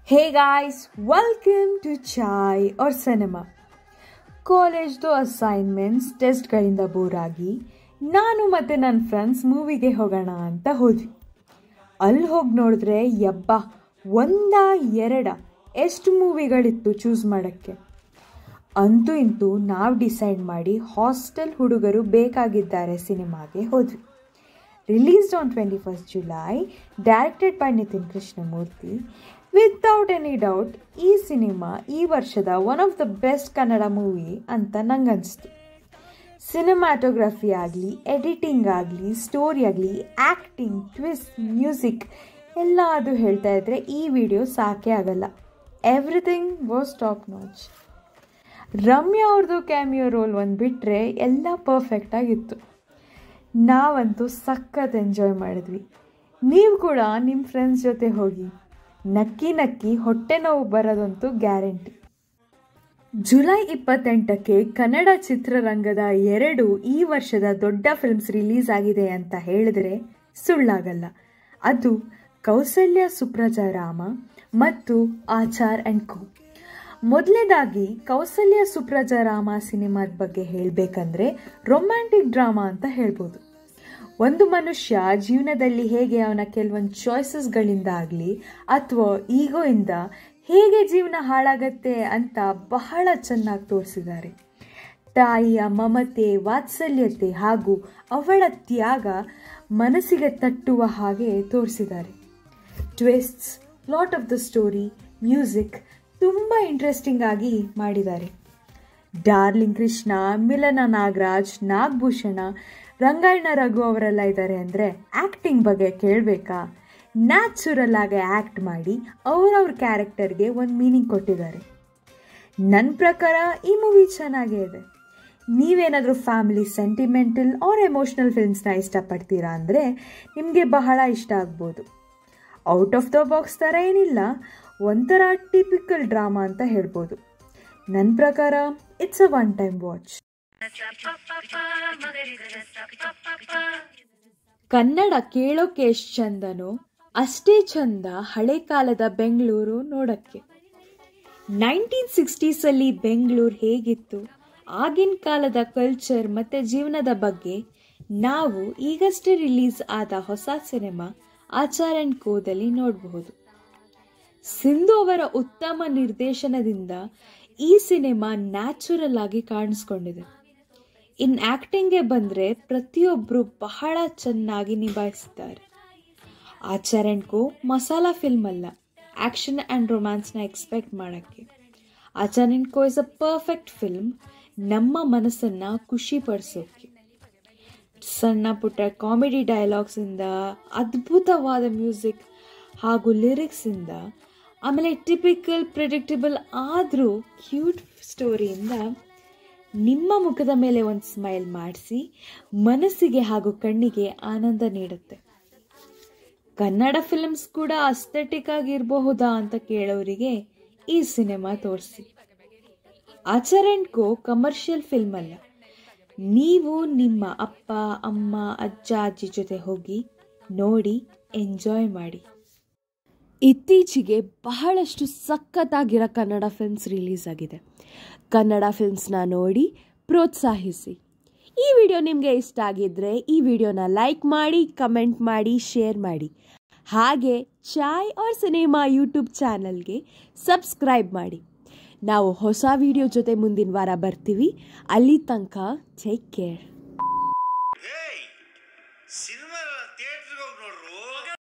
hey guys welcome to chai or cinema ಕಾಲೇಜ್ದು assignments ಟೆಸ್ಟ್ಗಳಿಂದ bore ಆಗಿ ನಾನು ಮತ್ತು ನನ್ನ ಫ್ರೆಂಡ್ಸ್ ಮೂವಿಗೆ ಹೋಗೋಣ ಅಂತ ಹೋದ್ವಿ ಅಲ್ಲಿ ಹೋಗಿ ನೋಡಿದ್ರೆ ಯಬ್ಬ ಒಂದ ಎರಡ ಎಷ್ಟು ಮೂವಿಗಳಿತ್ತು ಚೂಸ್ ಮಾಡೋಕ್ಕೆ ಅಂತೂ ಇಂತೂ ನಾವು ಡಿಸೈಡ್ ಮಾಡಿ ಹಾಸ್ಟೆಲ್ ಹುಡುಗರು ಬೇಕಾಗಿದ್ದಾರೆ ಸಿನಿಮಾಗೆ ಹೋದ್ವಿ released on twenty first July directed by Nitin Krishnamurthy without any doubt ಈ ಸಿನಿಮಾ ಈ ವರ್ಷದ one of the best Kannada movie ಅಂತ ನಂಗನ್ನಿಸ್ತು ಸಿನಿಮ್ಯಾಟೋಗ್ರಫಿ ಆಗಲಿ ಎಡಿಟಿಂಗ್ ಆಗಲಿ ಸ್ಟೋರಿ ಆಗಲಿ ಆ್ಯಕ್ಟಿಂಗ್ ಟ್ವಿಸ್ಟ್ ಮ್ಯೂಸಿಕ್ ಎಲ್ಲ ಅದು ಹೇಳ್ತಾ ಇದ್ದರೆ ಈ ವಿಡಿಯೋ ಸಾಕೇ ಆಗಲ್ಲ everything was top notch Ramya ಅವ್ರದ್ದು ಕ್ಯಾಮಿಯೋ ರೋಲ್ ಒಂದು ಬಿಟ್ಟರೆ ಎಲ್ಲ ಪರ್ಫೆಕ್ಟಾಗಿತ್ತು ನಾವಂತೂ ಸಖತ್ ಎಂಜಾಯ್ ಮಾಡಿದ್ವಿ ನೀವು ಕೂಡ ನಿಮ್ಮ ಫ್ರೆಂಡ್ಸ್ ಜೊತೆ ಹೋಗಿ ನಕ್ಕಿ ನಕ್ಕಿ ಹೊಟ್ಟೆ ನೋವು ಬರೋದಂತೂ ಗ್ಯಾರಂಟಿ ಜುಲೈ ಇಪ್ಪತ್ತೆಂಟಕ್ಕೆ ಕನ್ನಡ ಚಿತ್ರರಂಗದ ಎರಡು ಈ ವರ್ಷದ ದೊಡ್ಡ ಫಿಲ್ಮ್ಸ್ ರಿಲೀಸ್ ಆಗಿದೆ ಅಂತ ಹೇಳಿದ್ರೆ ಸುಳ್ಳಾಗಲ್ಲ ಅದು ಕೌಸಲ್ಯ ಸುಪ್ರಜಾ ರಾಮ ಮತ್ತು ಆಚಾರ್ ಆ್ಯಂಡ್ ಕೋ ಮೊದಲನೇದಾಗಿ ಕೌಸಲ್ಯ ಸುಪ್ರಜಾ ರಾಮ ಸಿನಿಮಾದ ಬಗ್ಗೆ ಹೇಳಬೇಕಂದ್ರೆ ರೊಮ್ಯಾಂಟಿಕ್ ಡ್ರಾಮಾ ಅಂತ ಹೇಳ್ಬೋದು ಒಂದು ಮನುಷ್ಯ ಜೀವನದಲ್ಲಿ ಹೇಗೆ ಅವನ ಕೆಲವೊಂದು ಚಾಯ್ಸಸ್ಗಳಿಂದ ಆಗಲಿ ಅಥವಾ ಈಗೋಯಿಂದ ಹೇಗೆ ಜೀವನ ಹಾಳಾಗತ್ತೆ ಅಂತ ಬಹಳ ಚೆನ್ನಾಗಿ ತೋರಿಸಿದ್ದಾರೆ ತಾಯಿಯ ಮಮತೆ ವಾತ್ಸಲ್ಯತೆ ಹಾಗೂ ಅವಳ ತ್ಯಾಗ ಮನಸ್ಸಿಗೆ ತಟ್ಟುವ ಹಾಗೆ ತೋರಿಸಿದ್ದಾರೆ twists lot of the story music ತುಂಬ ಇಂಟ್ರೆಸ್ಟಿಂಗ್ ಆಗಿ ಮಾಡಿದ್ದಾರೆ ಡಾರ್ಲಿಂಗ್ ಕೃಷ್ಣ ಮಿಲನ ನಾಗರಾಜ್ ನಾಗಭೂಷಣ ರಂಗಾಯಣ ರಘು ಅವರೆಲ್ಲ ಇದ್ದಾರೆ ಅಂದರೆ ಆ್ಯಕ್ಟಿಂಗ್ ಬಗ್ಗೆ ಕೇಳಬೇಕಾ ನ್ಯಾಚುರಲ್ ಆಗಿ ಆ್ಯಕ್ಟ್ ಮಾಡಿ ಅವರವ್ರ ಕ್ಯಾರೆಕ್ಟರ್ಗೆ ಒಂದು ಮೀನಿಂಗ್ ಕೊಟ್ಟಿದ್ದಾರೆ ನನ್ನ ಪ್ರಕಾರ ಈ ಮೂವಿ ಚೆನ್ನಾಗೇ ಇದೆ ನೀವೇನಾದರೂ ಫ್ಯಾಮಿಲಿ ಸೆಂಟಿಮೆಂಟಲ್ ಆರ್ ಎಮೋಷ್ನಲ್ ಫಿಲ್ಮ್ಸ್ನ ಇಷ್ಟಪಡ್ತೀರಾ ಅಂದರೆ ನಿಮಗೆ ಬಹಳ ಇಷ್ಟ ಆಗ್ಬೋದು ಔಟ್ ಆಫ್ ದ ಬಾಕ್ಸ್ ಥರ ಏನಿಲ್ಲ ಒಂಥರ ಟಿಪಿಕಲ್ ಡ್ರಾಮಾ ಅಂತ ಹೇಳ್ಬೋದು ನನ್ನ ಪ್ರಕಾರ it's a one time watch Kannada ಕೇಳೋಕೆ ಎಷ್ಟು ಚಂದನೋ ಅಷ್ಟೇ ಚಂದ ಹಳೆ ಕಾಲದ ಬೆಂಗಳೂರು ನೋಡೋಕ್ಕೆ ನೈನ್ಟೀನ್ ಸಿಕ್ಸ್ಟೀಸಲ್ಲಿ ಬೆಂಗಳೂರು ಹೇಗಿತ್ತು ಆಗಿನ ಕಾಲದ ಕಲ್ಚರ್ ಮತ್ತು ಜೀವನದ ಬಗ್ಗೆ ನಾವು ಈಗಷ್ಟೇ ರಿಲೀಸ್ ಆದ ಹೊಸ ಸಿನಿಮಾ ಆಚಾರ್ ಆ್ಯಂಡ್ ಕೋದಲ್ಲಿ ನೋಡಬಹುದು ಸಿಂಧು ಅವರ ಉತ್ತಮ ನಿರ್ದೇಶನದಿಂದ ಈ ಸಿನಿಮಾ ನ್ಯಾಚುರಲ್ ಆಗಿ ಕಾಣಿಸ್ಕೊಂಡಿದೆ ಇನ್ ಆ್ಯಕ್ಟಿಂಗ್ಗೆ ಬಂದರೆ ಪ್ರತಿಯೊಬ್ಬರು ಬಹಳ ಚೆನ್ನಾಗಿ ನಿಭಾಯಿಸಿದ್ದಾರೆ Achar and Co masala film ಅಲ್ಲ ಆ್ಯಕ್ಷನ್ ಆ್ಯಂಡ್ ರೊಮ್ಯಾನ್ಸ್ನ ಎಕ್ಸ್ಪೆಕ್ಟ್ ಮಾಡೋಕ್ಕೆ Achar and Co is a perfect film ನಮ್ಮ ಮನಸ್ಸನ್ನು ಖುಷಿಪಡಿಸೋಕ್ಕೆ ಸಣ್ಣ ಪುಟ್ಟ ಕಾಮಿಡಿ ಡೈಲಾಗ್ಸಿಂದ ಅದ್ಭುತವಾದ ಮ್ಯೂಸಿಕ್ ಹಾಗೂ ಲಿರಿಕ್ಸಿಂದ ಆಮೇಲೆ ಟಿಪಿಕಲ್ ಪ್ರಿಡಿಕ್ಟಬಲ್ ಆದರೂ ಕ್ಯೂಟ್ ಸ್ಟೋರಿಯಿಂದ ನಿಮ್ಮ ಮುಖದ ಮೇಲೆ ಒಂದು ಸ್ಮೈಲ್ ಮಾಡಿಸಿ ಮನಸ್ಸಿಗೆ ಹಾಗೂ ಕಣ್ಣಿಗೆ ಆನಂದ ನೀಡುತ್ತೆ ಕನ್ನಡ ಫಿಲ್ಮ್ಸ್ ಕೂಡ ಅಸ್ಥೆಟಿಕ್ ಆಗಿರಬಹುದಾ ಅಂತ ಕೇಳೋರಿಗೆ ಈ ಸಿನಿಮಾ ತೋರಿಸಿ Achar and Co commercial film ಅಲ್ಲ ನೀವು ನಿಮ್ಮ ಅಪ್ಪ ಅಮ್ಮ ಅಜ್ಜ ಅಜ್ಜಿ ಜೊತೆ ಹೋಗಿ ನೋಡಿ ಎಂಜಾಯ್ ಮಾಡಿ ಇತ್ತೀಚೆಗೆ ಬಹಳಷ್ಟು ಸಖತ್ತಾಗಿರೋ ಕನ್ನಡ ಫಿಲ್ಮ್ಸ್ ರಿಲೀಸ್ ಆಗಿದೆ ಕನ್ನಡ ಫಿಲ್ಮ್ಸ್ನ ನೋಡಿ ಪ್ರೋತ್ಸಾಹಿಸಿ ಈ ವಿಡಿಯೋ ನಿಮಗೆ ಇಷ್ಟ ಆಗಿದ್ದರೆ ಈ ವಿಡಿಯೋನ ಲೈಕ್ ಮಾಡಿ ಕಮೆಂಟ್ ಮಾಡಿ ಶೇರ್ ಮಾಡಿ ಹಾಗೆ ಚಾಯ್ ಆರ್ ಸಿನಿಮಾ ಯೂಟ್ಯೂಬ್ ಚಾನಲ್ಗೆ ಸಬ್ಸ್ಕ್ರೈಬ್ ಮಾಡಿ ನಾವು ಹೊಸ ವಿಡಿಯೋ ಜೊತೆ ಮುಂದಿನ ವಾರ ಬರ್ತೀವಿ ಅಲ್ಲಿ ತನಕ ಟೇಕ್ ಕೇರ್ ಏಯ್ ಸಿನಿಮಾ